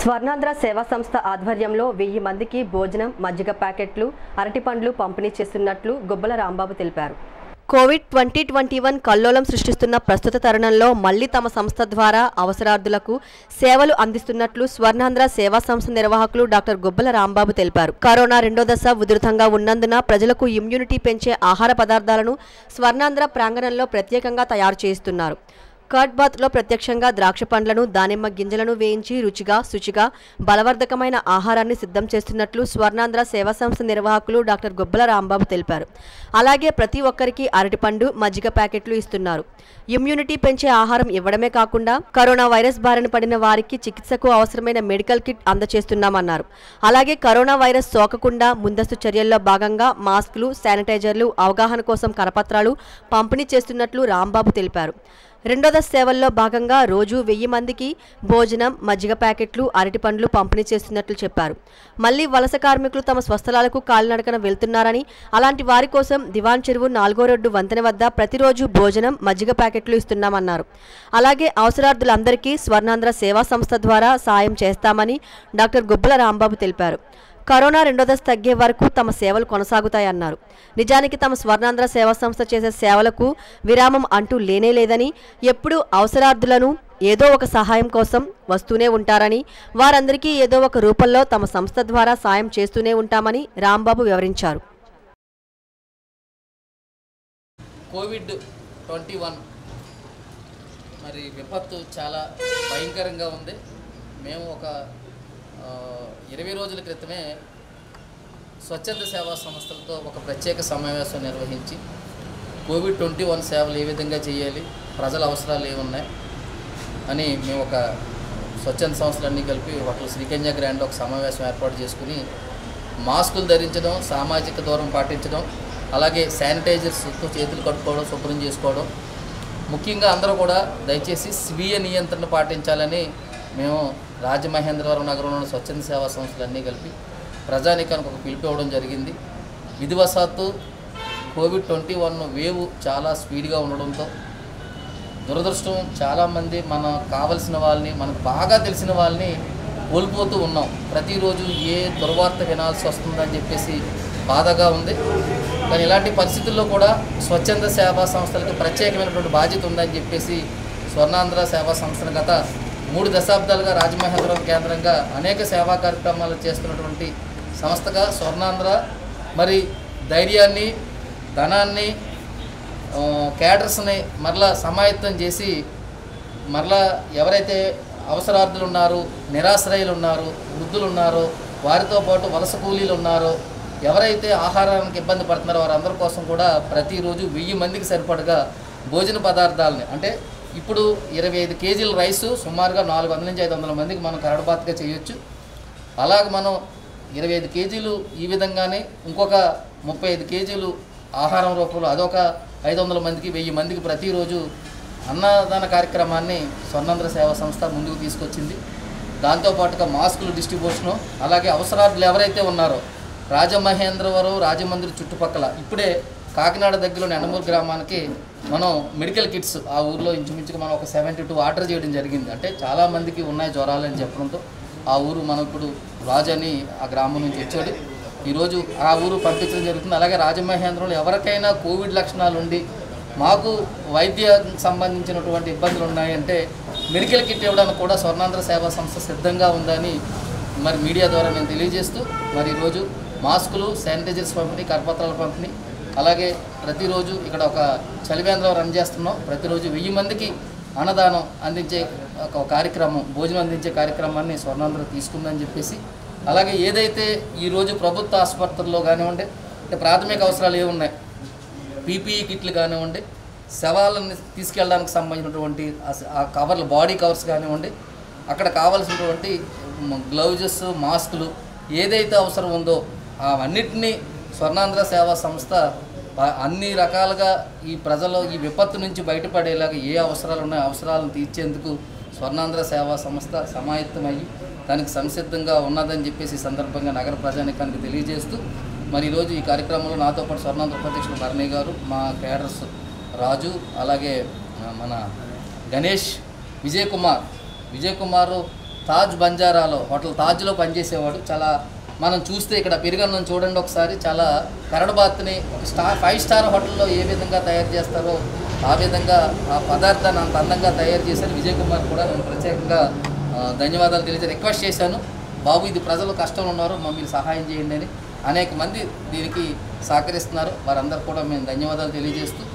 స్వర్ణాంధ్ర సేవా సంస్థ ఆధ్వర్యంలో వెయ్యి మందికి భోజనం మజ్జిగ ప్యాకెట్లు అరటిపండ్లు పంపిణీ చేస్తున్నట్లు గుబ్బల రాంబాబు తెలిపారు కోవిడ్ ట్వంటీ ట్వంటీ వన్ కల్లోలం సృష్టిస్తున్న ప్రస్తుత తరుణంలో మళ్లీ తమ సంస్థ ద్వారా అవసరార్థులకు సేవలు అందిస్తున్నట్లు స్వర్ణాంధ్ర సేవా సంస్థ నిర్వాహకులు డాక్టర్ గుబ్బల రాంబాబు తెలిపారు కరోనా రెండో దశ ఉధృతంగా ఉన్నందున ప్రజలకు ఇమ్యూనిటీ పెంచే ఆహార పదార్థాలను స్వర్ణాంధ్ర ప్రాంగణంలో ప్రత్యేకంగా తయారు చేస్తున్నారు కర్డ్ బాత్లో ప్రత్యక్షంగా ద్రాక్ష పండ్లను దానిమ్మ గింజలను వేయించి రుచిగా శుచిగా బలవర్ధకమైన ఆహారాన్ని సిద్ధం చేస్తున్నట్లు స్వర్ణాంధ్ర సేవా సంస్థ నిర్వాహకులు డాక్టర్ గొబ్బల రాంబాబు తెలిపారు అలాగే ప్రతి ఒక్కరికి అరటిపండు మజ్జిగ ప్యాకెట్లు ఇస్తున్నారు ఇమ్యూనిటీ పెంచే ఆహారం ఇవ్వడమే కాకుండా కరోనా వైరస్ బారిన పడిన వారికి చికిత్సకు అవసరమైన మెడికల్ కిట్ అందజేస్తున్నామన్నారు అలాగే కరోనా వైరస్ సోకకుండా ముందస్తు చర్యల్లో భాగంగా మాస్కులు శానిటైజర్లు అవగాహన కోసం కరపత్రాలు పంపిణీ చేస్తున్నట్లు రాంబాబు తెలిపారు రెండో దశ సేవల్లో భాగంగా రోజు వెయ్యి మందికి భోజనం మజ్జిగ ప్యాకెట్లు అరటిపండ్లు పంపిణీ చేస్తున్నట్లు చెప్పారు మళ్లీ వలస కార్మికులు తమ స్వస్థలాలకు కాలినడకన వెళ్తున్నారని అలాంటి వారి కోసం దివాన్ చెరువు నాలుగో రోడ్డు వంతెన వద్ద ప్రతిరోజు భోజనం మజ్జిగ ప్యాకెట్లు ఇస్తున్నామన్నారు అలాగే అవసరార్థులందరికీ స్వర్ణాంధ్ర సేవా సంస్థ ద్వారా సాయం చేస్తామని డాక్టర్ గుబ్బల రాంబాబు తెలిపారు కరోనా రెండో దశ తగ్గే వరకు తమ సేవలు కొనసాగుతాయన్నారు నిజానికి తమ స్వర్ణాంధ్ర సేవా సంస్థ చేసే సేవలకు విరామం అంటూ లేనే లేదని ఎప్పుడూ అవసరార్థులను ఏదో ఒక సహాయం కోసం వస్తూనే ఉంటారని వారందరికీ ఏదో ఒక రూపంలో తమ సంస్థ ద్వారా సాయం చేస్తూనే ఉంటామని రాంబాబు వివరించారు కోవిడ్ ట్వంటీ వన్ మరి విపత్తు చాలా భయంకరంగా ఉంది మేము ఒక ఆ, ఇరవై రోజుల క్రితమే స్వచ్ఛంద సేవా సంస్థలతో ఒక ప్రత్యేక సమావేశం నిర్వహించి కోవిడ్ ట్వంటీ వన్ సేవలు ఏ విధంగా చేయాలి ప్రజల అవసరాలు ఏమున్నాయి అని మేము ఒక స్వచ్ఛంద సంస్థలన్నీ కలిపి ఒకళ్ళు శ్రీకన్య గ్రాండ్ ఒక సమావేశం ఏర్పాటు చేసుకుని మాస్కులు ధరించడం సామాజిక దూరం పాటించడం అలాగే శానిటైజర్స్తో చేతులు కట్టుకోవడం శుభ్రం చేసుకోవడం ముఖ్యంగా అందరూ కూడా దయచేసి స్వీయ నియంత్రణ పాటించాలని మేము రాజమహేంద్రవరం నగరంలోని స్వచ్ఛంద సేవా సంస్థలన్నీ కలిపి ప్రజానికానికి ఒక పిలుపు ఇవ్వడం జరిగింది విధివశాత్తు కోవిడ్ ట్వంటీ వన్ వేవ్ చాలా స్పీడ్గా ఉండడంతో దురదృష్టం చాలామంది మన కావలసిన వాళ్ళని మనకు బాగా తెలిసిన వాళ్ళని కోల్పోతూ ఉన్నాం ప్రతిరోజు ఏ దుర్వార్త వినాల్సి వస్తుందని చెప్పేసి బాధగా ఉంది కానీ ఇలాంటి పరిస్థితుల్లో కూడా స్వచ్ఛంద సేవా సంస్థలకు ప్రత్యేకమైనటువంటి బాధ్యత ఉందని చెప్పేసి స్వర్ణాంధ్ర సేవా సంస్థను గత మూడు దశాబ్దాలుగా రాజమహేంద్రవరం కేంద్రంగా అనేక సేవా కార్యక్రమాలు చేస్తున్నటువంటి సంస్థగా స్వర్ణాంధ్ర మరి ధైర్యాన్ని ధనాన్ని ఆ, క్యాడర్స్ని మరలా సమాయత్తం చేసి మరలా ఎవరైతే అవసరార్థులు ఉన్నారు నిరాశ్రయులు ఉన్నారు వృద్ధులు ఉన్నారో వారితో పాటు వలస కూలీలు ఉన్నారో ఎవరైతే ఆహారానికి ఇబ్బంది పడుతున్నారో వారందరి కోసం కూడా ప్రతిరోజు వెయ్యి మందికి సరిపడగా భోజన పదార్థాలని అంటే ఇప్పుడు ఇరవై ఐదు కేజీల రైసు సుమారుగా నాలుగు వందల నుంచి ఐదు వందల మందికి మనం కరడబాత్గా చేయొచ్చు అలాగ మనం ఇరవై ఐదు కేజీలు ఈ విధంగానే ఇంకొక ముప్పై ఐదు కేజీలు ఆహారం రూపంలో అదొక ఐదు వందల మందికి వెయ్యి మందికి ప్రతిరోజు అన్నదాన కార్యక్రమాన్ని స్వర్ణంధ్ర సేవా సంస్థ ముందుకు తీసుకొచ్చింది దాంతోపాటుగా మాస్కులు డిస్ట్రిబ్యూషను అలాగే అవసరార్థులు ఎవరైతే ఉన్నారో రాజమహేంద్రవరం రాజమండ్రి చుట్టుపక్కల ఇప్పుడే కాకినాడ దగ్గరలోని ఎండమూరు గ్రామానికి మనం మెడికల్ కిట్స్ ఆ ఊర్లో ఇంచుమించుగా మనం ఒక సెవెంటీ టూ ఆర్డర్ చేయడం జరిగింది అంటే చాలామందికి ఉన్నాయి జ్వరాలు అని చెప్పడంతో ఆ ఊరు మనం ఇప్పుడు రాజు అని ఆ గ్రామం నుంచి వచ్చాడు ఈరోజు ఆ ఊరు పంపించడం జరుగుతుంది అలాగే రాజమహేంద్రంలో ఎవరికైనా కోవిడ్ లక్షణాలు ఉండి మాకు వైద్య సంబంధించినటువంటి ఇబ్బందులు ఉన్నాయంటే మెడికల్ కిట్ ఇవ్వడానికి కూడా స్వర్ణాంధ్ర సేవా సంస్థ సిద్ధంగా ఉందని మరి మీడియా ద్వారా నేను తెలియజేస్తూ మరి ఈరోజు మాస్కులు శానిటైజర్స్ పంపిణీ కరపత్రాల పంపిణీ అలాగే ప్రతిరోజు ఇక్కడ ఒక చలివేంద్రం రన్ చేస్తున్నాం ప్రతిరోజు వెయ్యి మందికి అన్నదానం అందించే ఒక కార్యక్రమం భోజనం అందించే కార్యక్రమాన్ని స్వర్ణాంధ్ర తీసుకుందని చెప్పేసి అలాగే ఏదైతే ఈరోజు ప్రభుత్వ ఆసుపత్రుల్లో కానివ్వండి అంటే ప్రాథమిక అవసరాలు ఏమున్నాయి పీపీఈ కిట్లు కానివ్వండి శవాలను తీసుకెళ్ళడానికి సంబంధించినటువంటి ఆ స- ఆ కవర్లు బాడీ కవర్స్ కానివ్వండి అక్కడ కావాల్సినటువంటి గ్లౌజెస్ మాస్కులు ఏదైతే అవసరం ఉందో అవన్నిటినీ స్వర్ణాంధ్ర సేవా సంస్థ బ- అన్ని రకాలుగా ఈ ప్రజలు ఈ విపత్తు నుంచి బయటపడేలాగా ఏ అవసరాలు ఉన్నాయో అవసరాలను తీర్చేందుకు స్వర్ణాంధ్ర సేవా సంస్థ సమాయత్తమయ్యి దానికి సంసిద్ధంగా ఉన్నదని చెప్పేసి ఈ సందర్భంగా నగర ప్రజానికానికి తెలియజేస్తూ మరి ఈరోజు ఈ కార్యక్రమంలో నాతో పాటు స్వర్ణాంధ్ర ఉపాధ్యక్షులు భరణి గారు మా కేడర్స్ రాజు అలాగే ఆ, మన గణేష్ విజయ్ కుమార్ విజయ్ కుమార్ తాజ్ బంజారాలో హోటల్ తాజ్లో పనిచేసేవాడు చాలా మనం చూస్తే ఇక్కడ పెరుగన్నం చూడండి ఒకసారి చాలా కరడబాత్ని ఒక స్టార్ ఫైవ్ స్టార్ హోటల్లో ఏ విధంగా తయారు చేస్తారో ఆ విధంగా ఆ పదార్థాన్ని అంత అందంగా తయారు చేశారు విజయ్ కుమార్ కూడా నేను ప్రత్యేకంగా ఆ, ధన్యవాదాలు తెలియజే రిక్వెస్ట్ చేశాను బాబు ఇది ప్రజలు కష్టంలో ఉన్నారు మమ్మల్ని సహాయం చేయండి అని అనేక మంది దీనికి సహకరిస్తున్నారు వారందరూ కూడా మేము ధన్యవాదాలు తెలియజేస్తూ